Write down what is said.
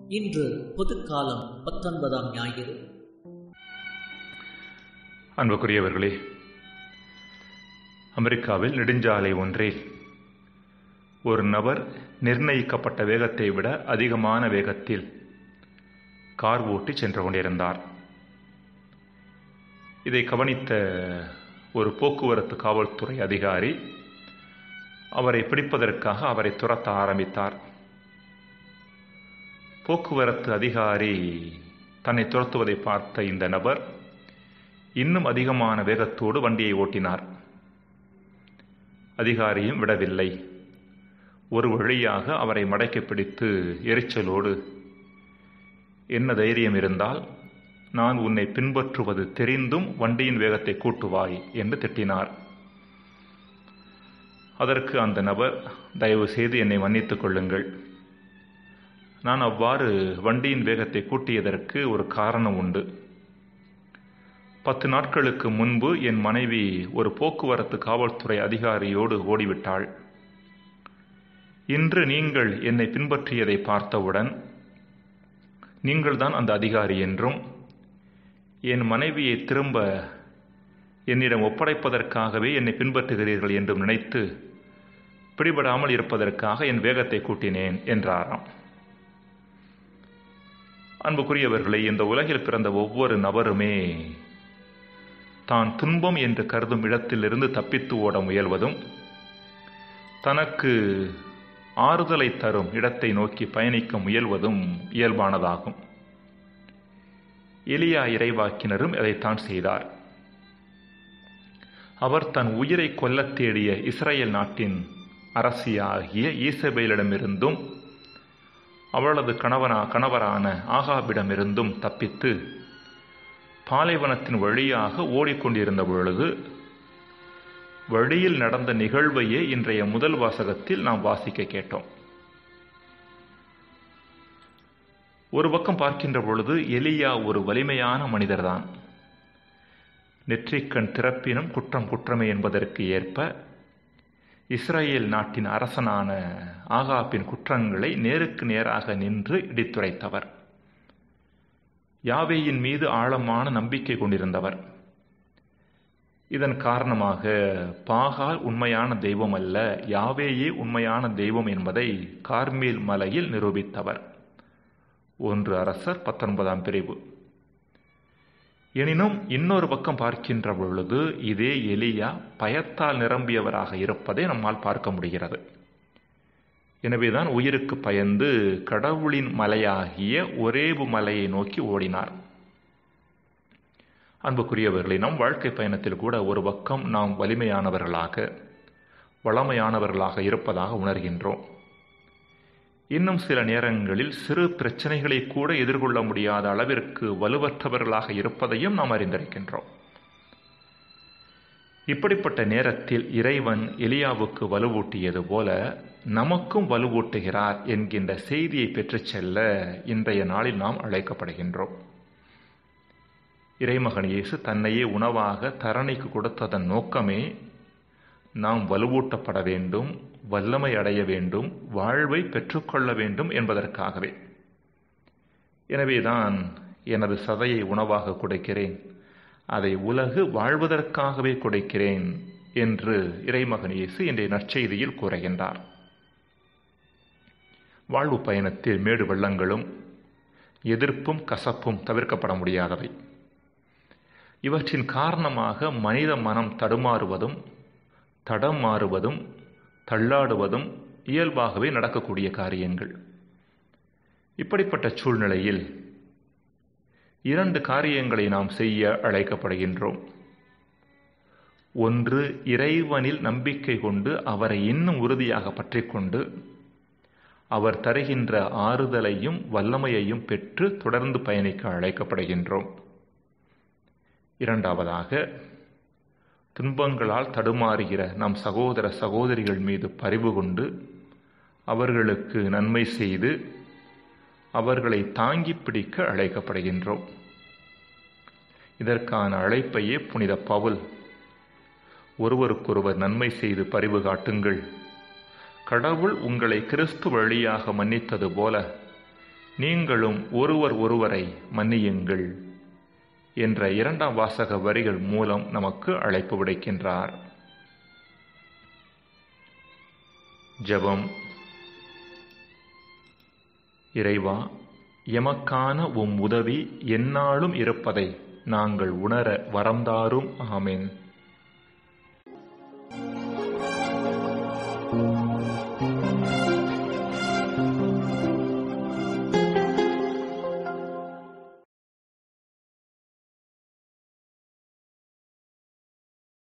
இன்று பொதுக்காலம் பத்தொன்பதாம் ஞாயிறு அன்புக்குரியவர்களே அமெரிக்காவில் நெடுஞ்சாலை ஒன்றில் ஒரு நபர் நிர்ணயிக்கப்பட்ட வேகத்தை விட அதிகமான வேகத்தில் கார் ஓட்டி சென்று கொண்டிருந்தார் இதை கவனித்த ஒரு போக்குவரத்து காவல்துறை அதிகாரி அவரை பிடிப்பதற்காக அவரை துரத்த ஆரம்பித்தார் போக்குவரத்து அதிகாரி தன்னை துரத்துவதை பார்த்த இந்த நபர் இன்னும் அதிகமான வேகத்தோடு வண்டியை ஓட்டினார் அதிகாரியும் விடவில்லை ஒரு வழியாக அவரை மடக்கி பிடித்து எரிச்சலோடு என்ன தைரியம் இருந்தால் நான் உன்னை பின்பற்றுவது தெரிந்தும் வண்டியின் வேகத்தை கூட்டுவாய் என்று திட்டினார் அதற்கு அந்த நபர் தயவு செய்து என்னை மன்னித்துக் கொள்ளுங்கள் நான் அவ்வாறு வண்டியின் வேகத்தை கூட்டியதற்கு ஒரு காரணம் உண்டு பத்து நாட்களுக்கு முன்பு என் மனைவி ஒரு போக்குவரத்து காவல்துறை அதிகாரியோடு ஓடிவிட்டாள் இன்று நீங்கள் என்னை பின்பற்றியதை பார்த்தவுடன் நீங்கள்தான் அந்த அதிகாரி என்றும் என் மனைவியை திரும்ப என்னிடம் ஒப்படைப்பதற்காகவே என்னை பின்பற்றுகிறீர்கள் என்றும் நினைத்து பிடிபடாமல் இருப்பதற்காக என் வேகத்தை கூட்டினேன் என்றாராம் அன்புக்குரியவர்களை இந்த உலகில் பிறந்த ஒவ்வொரு நபருமே தான் துன்பம் என்று கருதும் இடத்திலிருந்து தப்பித்து ஓட முயல்வதும் தனக்கு ஆறுதலை தரும் இடத்தை நோக்கி பயணிக்க முயல்வதும் இயல்பானதாகும் எலியா இறைவாக்கினரும் இதைத்தான் செய்தார் அவர் தன் உயிரை கொல்லத் தேடிய இஸ்ரேல் நாட்டின் அரசியாகிய ஈசபேலிடமிருந்தும் அவளது கணவனா கணவரான ஆகாபிடமிருந்தும் தப்பித்து பாலைவனத்தின் வழியாக ஓடிக்கொண்டிருந்த பொழுது வழியில் நடந்த நிகழ்வையே இன்றைய முதல் வாசகத்தில் நாம் வாசிக்க கேட்டோம் ஒரு பக்கம் பார்க்கின்ற பொழுது எலியா ஒரு வலிமையான மனிதர்தான் நெற்றிக்கண் திறப்பினும் குற்றம் குற்றமே என்பதற்கு ஏற்ப இஸ்ரேல் நாட்டின் அரசனான ஆகாப்பின் குற்றங்களை நேருக்கு நேராக நின்று இடித்துரைத்தவர் யாவேயின் மீது ஆழமான நம்பிக்கை கொண்டிருந்தவர் இதன் காரணமாக பாகால் உண்மையான தெய்வம் அல்ல யாவேயே உண்மையான தெய்வம் என்பதை கார்மேல் மலையில் நிரூபித்தவர் ஒன்று அரசர் பத்தொன்பதாம் பிரிவு எனினும் இன்னொரு பக்கம் பார்க்கின்ற பொழுது இதே எலியா பயத்தால் நிரம்பியவராக இருப்பதை நம்மால் பார்க்க முடிகிறது எனவேதான் உயிருக்கு பயந்து கடவுளின் மலையாகிய ஒரேபு மலையை நோக்கி ஓடினார் அன்புக்குரியவர்களை நம் வாழ்க்கை பயணத்தில் கூட ஒரு பக்கம் நாம் வலிமையானவர்களாக வளமையானவர்களாக இருப்பதாக உணர்கின்றோம் இன்னும் சில நேரங்களில் சிறு பிரச்சனைகளை கூட எதிர்கொள்ள முடியாத அளவிற்கு வலுவற்றவர்களாக இருப்பதையும் நாம் அறிந்திருக்கின்றோம் இப்படிப்பட்ட நேரத்தில் இறைவன் எலியாவுக்கு வலுவூட்டியது போல நமக்கும் வலுவூட்டுகிறார் என்கின்ற செய்தியை பெற்றுச் செல்ல இன்றைய நாளில் நாம் அழைக்கப்படுகின்றோம் இறைமகன் இயேசு தன்னையே உணவாக தரணிக்கு கொடுத்ததன் நோக்கமே நாம் வலுவூட்டப்பட வேண்டும் வல்லமை அடைய வேண்டும் வாழ்வை பெற்றுக்கொள்ள வேண்டும் என்பதற்காகவே எனவேதான் எனது சதையை உணவாக கொடுக்கிறேன் அதை உலகு வாழ்வதற்காகவே கொடுக்கிறேன் என்று இறைமகன் இயேசு இன்றைய நற்செய்தியில் கூறுகின்றார் வாழ்வு பயணத்தில் மேடு வெள்ளங்களும் எதிர்ப்பும் கசப்பும் தவிர்க்கப்பட முடியாதவை இவற்றின் காரணமாக மனித மனம் தடுமாறுவதும் தடம் மாறுவதும் தள்ளாடுவதும் இயல்பாகவே நடக்கக்கூடிய காரியங்கள் இப்படிப்பட்ட சூழ்நிலையில் இரண்டு காரியங்களை நாம் செய்ய அழைக்கப்படுகின்றோம் ஒன்று இறைவனில் நம்பிக்கை கொண்டு அவரை இன்னும் உறுதியாக பற்றி கொண்டு அவர் தருகின்ற ஆறுதலையும் வல்லமையையும் பெற்று தொடர்ந்து பயணிக்க அழைக்கப்படுகின்றோம் இரண்டாவதாக துன்பங்களால் தடுமாறுகிற நம் சகோதர சகோதரிகள் மீது பரிவு கொண்டு அவர்களுக்கு நன்மை செய்து அவர்களை தாங்கி பிடிக்க அழைக்கப்படுகின்றோம் இதற்கான அழைப்பையே புனித பவுல் ஒருவருக்கொருவர் நன்மை செய்து பரிவு காட்டுங்கள் கடவுள் உங்களை கிறிஸ்து வழியாக மன்னித்தது போல நீங்களும் ஒருவர் ஒருவரை மன்னியுங்கள் என்ற இரண்டாம் வாசக வரிகள் மூலம் நமக்கு அழைப்பு விடுக்கின்றார் ஜெபம் இறைவா எமக்கான உம் உதவி எந்நாளும் இருப்பதை நாங்கள் உணர வரம்தாரும் ஆமென்